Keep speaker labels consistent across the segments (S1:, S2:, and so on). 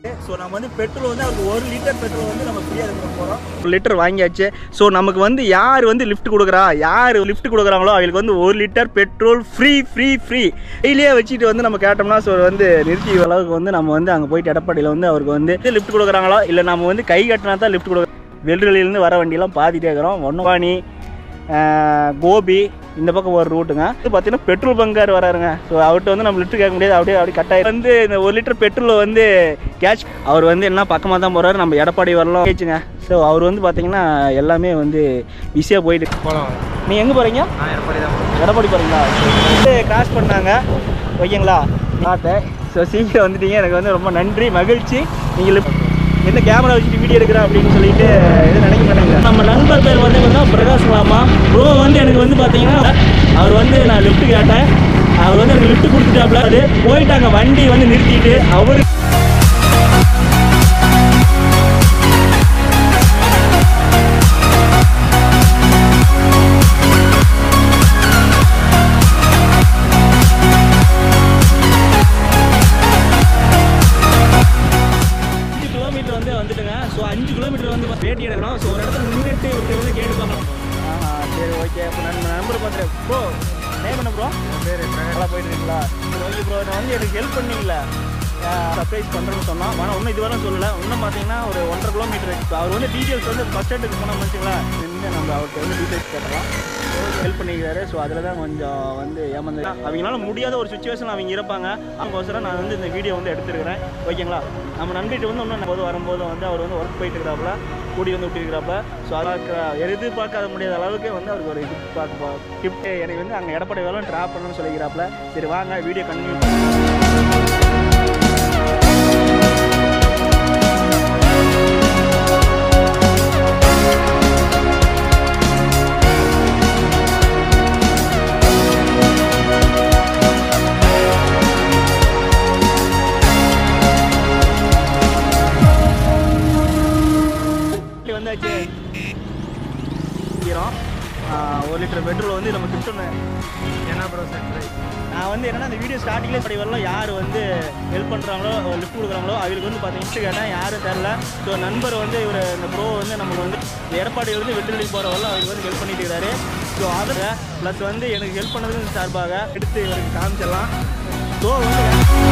S1: So நம்ம வந்து petrol வந்து அவருக்கு ஒரு லிட்டர் பெட்ரோல் வந்து நம்ம ஃப்ரீயாக எடுக்க போகிறோம் ஒரு லிட்டர் வாங்கியாச்சு ஸோ நமக்கு வந்து யார் வந்து லிஃப்ட் கொடுக்குறா யார் லிஃப்ட் கொடுக்குறாங்களோ அவங்களுக்கு வந்து ஒரு litre petrol free free free கையிலேயே வச்சுட்டு வந்து நம்ம கேட்டோம்னா ஸோ வந்து நிறுத்தி அளவுக்கு வந்து நம்ம வந்து அங்கே போயிட்டு எடப்பாடியில் வந்து அவருக்கு வந்து லிஃப்ட் கொடுக்குறாங்களோ இல்லை நம்ம வந்து கை கட்டினா தான் லிஃப்ட் கொடுக்குறோம் வெள்ளரிலேருந்து வர வண்டியெல்லாம் பாதிட்டே இருக்கிறோம் ஒன்றுபாணி கோபி இந்த பக்கம் ஒரு ரூட்டுங்க இது பார்த்தீங்கன்னா பெட்ரோல் பங்கார் வராருங்க ஸோ அவர்கிட்ட வந்து நம்ம லிட்டர் கேட்க முடியாது அப்படியே அப்படியே கட்டாயம் வந்து இந்த ஒரு லிட்டர் பெட்ரோல் வந்து கேட்ச் அவர் வந்து என்ன பக்கமாக தான் போகிறாரு நம்ம எடப்பாடி வரலாம் கேச்சுங்க ஸோ அவர் வந்து பார்த்தீங்கன்னா எல்லாமே வந்து பிஸியாக போயிட்டு
S2: போகலாம்
S1: நீ எங்கே போகிறீங்க
S2: நான் எடப்பாடி தான் போகிறேன்
S1: எடப்பாடி போகிறீங்களா வந்து கிராஸ் பண்ணாங்க ஓகேங்களா பார்த்தேன் ஸோ சீக்கிரம் வந்துட்டீங்க எனக்கு வந்து ரொம்ப நன்றி மகிழ்ச்சி நீங்கள் லிஃப்ட் என்ன கேமரா வச்சுட்டு வீடியோ எடுக்கிறேன் அப்படின்னு சொல்லிட்டு எதுவும் நினைக்க மாட்டேங்க நம்ம நண்பர் பேர் வந்து பார்த்தீங்கன்னா பிரகாஷ் மாமா ப்ரோ வந்து எனக்கு வந்து பார்த்தீங்கன்னா அவர் வந்து நான் லிஃப்ட் கேட்டேன் அவர் வந்து எனக்கு லிஃப்ட் கொடுத்துட்டாப்ல அது போயிட்டாங்க வண்டி வந்து நிறுத்திட்டு அவரு அஞ்சு கிலோமீட்டர் வந்து வந்துட்டுங்க ஸோ அஞ்சு கிலோமீட்டர் வந்து பேட்டி எடுக்கணும் ஸோ ஒரு இடத்துல நின்றுட்டு ஒருத்தர் வந்து கேட்டு பார்க்கலாம் ஆஹா சரி ஓகே அப்போ நான் நம்பர் பார்த்துறேன் ப்ரோ நேம் என்ன ப்ரோ
S2: பேர்
S1: நல்லா போயிட்டு இருக்கீங்களா சரி ஓகே ப்ரோ நான் வந்து எனக்கு ஹெல்ப் பண்ணீங்களா சர்ப்ரைஸ் பண்ணுறேன்னு சொன்னோம் ஆனால் ஒன்றும் இதுவரை சொல்லலை இன்னும் பார்த்தீங்கன்னா ஒரு ஒன்றரை கிலோமீட்டர் இப்போ அவர் வந்து டீட்டெயில்ஸ் வந்து பஸ் ஸ்டாண்டுக்கு போனோம் வச்சுங்களா நின்று நம்ம அவர்கிட்ட வந்து டீட்டெயில்ஸ் கேட்டலாம் ஹெல்ப் பண்ணிக்கிறாரு ஸோ அதில் தான் கொஞ்சம் வந்து ஏமாந்து அவங்களால முடியாத ஒரு சுச்சுவேஷன் அவங்க இருப்பாங்க அவங்கோசரம் நான் வந்து இந்த வீடியோ வந்து எடுத்துருக்கிறேன் ஓகேங்களா நம்ம நண்பிட்டு வந்து இன்னும் போது வரும்போது வந்து அவர் வந்து ஒர்க் போயிட்டு இருக்கிறாப்புல கூடி வந்து விட்டுருக்கிறாப்புல ஸோ அதை எதிர்பார்க்காத முடியாத அளவுக்கு வந்து அவருக்கு ஒரு கிஃப்ட் பார்க்க கிஃப்ட் எனக்கு வந்து அங்கே எடப்பாடி வேலை ட்ராப் பண்ணணும்னு சொல்லிக்கிறாப்புல சரி வாங்க வீடியோ கண்டினியூ இப்படி வந்தாச்சு ஈரம். ஆஹ் ஒரு லிட்டர் பெட்ரோல் வந்து நம்ம கிஃப்ட் ஒன்று
S2: என்ன ப்ரோ சர்ப்ரைஸ்
S1: நான் வந்து என்னன்னா அந்த வீடியோ ஸ்டார்டிங்லேயே படி வரலாம் யார் வந்து ஹெல்ப் பண்ணுறாங்களோ லிஃப்ட் கொடுக்குறாங்களோ அவங்களுக்கு வந்து பார்த்தீங்கன்னா கேட்டேன் யாரும் தெரில ஸோ நண்பர் வந்து இவர் இந்த ப்ரோ வந்து நமக்கு வந்து இந்த எடப்பாடி வந்து வெற்றிலை போகிற வரலாம் அவருக்கு வந்து ஹெல்ப் பண்ணிட்டு இருக்காரு ஸோ அதில் ப்ளஸ் வந்து எனக்கு ஹெல்ப் பண்ணதுக்கு சார்பாக எடுத்து இவருக்கு காமிச்சிடலாம் ஸோ வந்து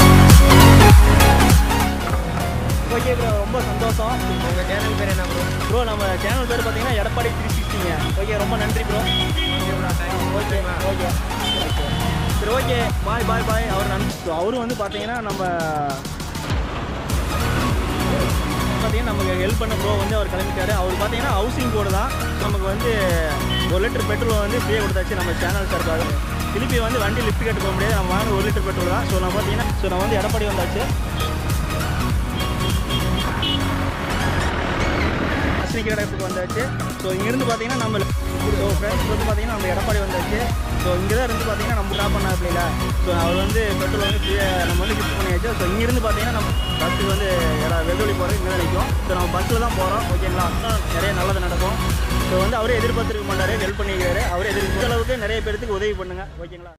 S1: ஓகே ப்ரோ ரொம்ப சந்தோஷம்
S2: உங்கள் சேனல் பேர் என்ன ப்ரோ
S1: ப்ரோ நம்ம சேனல் பேர் பார்த்தீங்கன்னா எடப்பாடி த்ரீ சிக்ஸ்டிங்க ஓகே ரொம்ப நன்றி ப்ரோ ஓகே ஓகே சரி ஓகே பாய் பாய் பாய் அவர் நன் ஸோ அவரும் வந்து பார்த்தீங்கன்னா நம்ம பார்த்தீங்கன்னா நமக்கு ஹெல்ப் பண்ண ப்ரோ வந்து அவர் கிளம்பிட்டாரு அவர் பார்த்தீங்கன்னா ஹவுசிங் போர்டு தான் நமக்கு வந்து ஒரு லிட்டர் பெட்ரோல் வந்து ஃப்ரீயாக கொடுத்தாச்சு நம்ம சேனல் சார்பாக திருப்பி வந்து வண்டி லிஃப்ட் கட்டு போக முடியாது நம்ம வாங்க ஒரு லிட்டர் பெட்ரோல் தான் ஸோ நம்ம பார்த்தீங்கன்னா ஸோ நான் வந்து எடப்பாடி வந்தாச்சு அஸ்னிக்கிற இடத்துக்கு வந்தாச்சு ஸோ இங்கேருந்து பார்த்தீங்கன்னா நம்ம ஸோ ஃப்ரெண்ட்ஸ் வந்து பார்த்தீங்கன்னா நம்ம எடப்பாடி வந்தாச்சு ஸோ இங்கே தான் இருந்து பார்த்தீங்கன்னா நம்ம ட்ராப் பண்ண அப்படில ஸோ அவர் வந்து பெட்ரோல் வந்து ஃப்ரீயாக நம்ம வந்து கிஃப்ட் பண்ணியாச்சு ஸோ இங்கேருந்து பார்த்தீங்கன்னா நம்ம பஸ்ஸுக்கு வந்து வெள்ளொலி போகிறது இங்கே தான் நிற்கும் ஸோ நம்ம பஸ்ஸில் தான் போகிறோம் ஓகேங்களா இன்னும் நிறைய நல்லது நடக்கும் ஸோ வந்து அவரே எதிர்பார்த்துருக்க மாட்டார் ஹெல்ப் பண்ணிக்கிறாரு அவரே எதிர்ப்பு அளவுக்கு நிறைய பேருக்கு உதவி பண்ணுங்க ஓகேங்களா